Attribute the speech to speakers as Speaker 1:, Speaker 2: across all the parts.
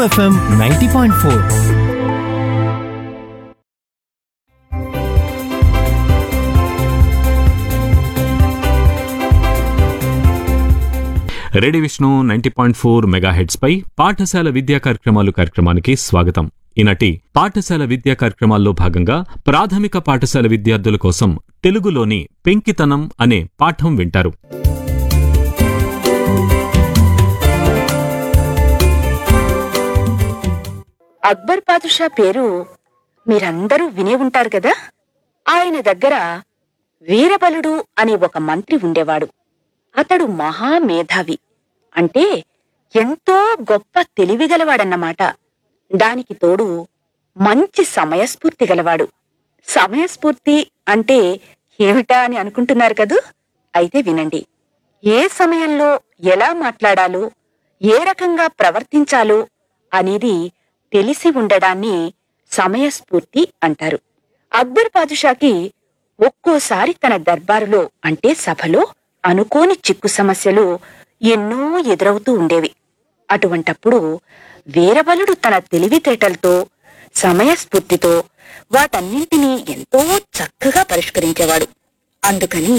Speaker 1: FM ninety point four
Speaker 2: radio Vishnu ninety point four megahertz పై పాఠశాల విద్యా కార్యక్రమాలు కార్యక్రమానికి స్వాగతం ఈనాటి పాఠశాల విద్యా కార్యక్రమాల్లో భాగంగా ప్రాథమిక పాఠశాల విద్యార్థుల కోసం తెలుగులోని పెంకితనం అనే పాఠం వింటారు
Speaker 3: అక్బర్ పాదుషా పేరు మీరందరూ వినే ఉంటారు కదా ఆయన దగ్గర వీరబలుడు అనే ఒక మంత్రి ఉండేవాడు అతడు మహామేధావి అంటే ఎంతో గొప్ప తెలివిగలవాడన్నమాట దానికి తోడు మంచి సమయస్ఫూర్తి గలవాడు సమయస్ఫూర్తి అంటే ఏమిటా అని అనుకుంటున్నారు కదూ అయితే వినండి ఏ సమయంలో ఎలా మాట్లాడాలో ఏ రకంగా ప్రవర్తించాలో అనేది తెలిసి ఉండడాన్ని సమయస్ఫూర్తి అంటారు అక్బర్ పాదుషాకి ఒక్కోసారి తన దర్బారులో అంటే సభలో అనుకోని చిక్కు సమస్యలు ఎన్నో ఎదురవుతూ ఉండేవి అటువంటప్పుడు వీరబలుడు తన తెలివితేటలతో సమయస్ఫూర్తితో వాటన్నింటినీ ఎంతో చక్కగా పరిష్కరించేవాడు అందుకని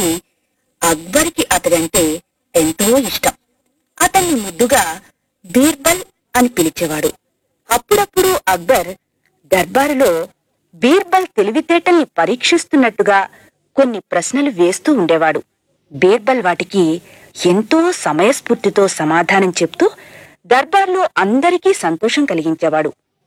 Speaker 3: అక్బర్కి అతడంటే ఎంతో ఇష్టం అతన్ని ముద్దుగా బీర్బల్ అని పిలిచేవాడు అప్పుడప్పుడు అక్బర్ దర్బారులో బీర్బల్ తెలివితేటల్ని పరీక్షిస్తున్నట్టుగా కొన్ని ప్రశ్నలు వేస్తూ ఉండేవాడు బీర్బల్ వాటికి ఎంతో సమయస్ఫూర్తితో సమాధానం చెప్తూ దర్బార్లో అందరికీ సంతోషం కలిగించేవాడు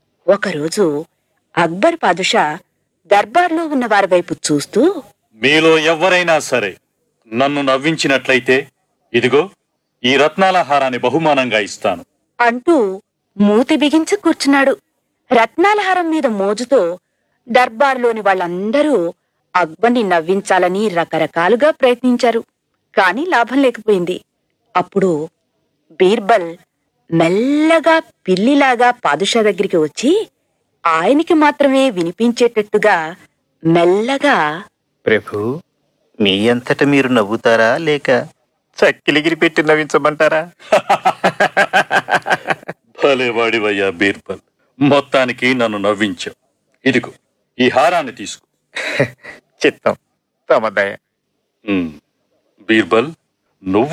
Speaker 3: ఒకరోజు అక్బర్ పాదుషా దర్బార్లో ఉన్న వారి వైపు చూస్తూ
Speaker 4: మీలో ఎవ్వరైనా సరే నన్ను నవ్వించినట్లయితే ఇదిగో ఈ రత్నాల హారాన్ని బహుమానంగా ఇస్తాను
Speaker 3: అంటూ మూతి బిగించి కూర్చున్నాడు రత్నాల హారం మీద మోజుతో దర్బార్లోని వాళ్ళందరూ అక్బర్ని నవ్వించాలని రకరకాలుగా ప్రయత్నించారు కాని లాభం లేకపోయింది అప్పుడు బీర్బల్ మెల్లగా పిల్లిలాగా పాదుషా దగ్గరికి వచ్చి ఆయనకి మాత్రమే వినిపించేటట్టుగా మెల్లగా
Speaker 5: ప్రభు మీ అంతట మీరు నవ్వుతారా లేక చక్కిలిగిరి పెట్టి నవ్వించమంటారా
Speaker 4: భలే వాడివయ్యా బీర్బల్ మొత్తానికి నన్ను నవ్వించావు ఇదిగో ఈ హారాన్ని తీసుకో
Speaker 5: చిత్తం తమ దయ
Speaker 4: ఉమ్, బీర్బల్ నువ్వు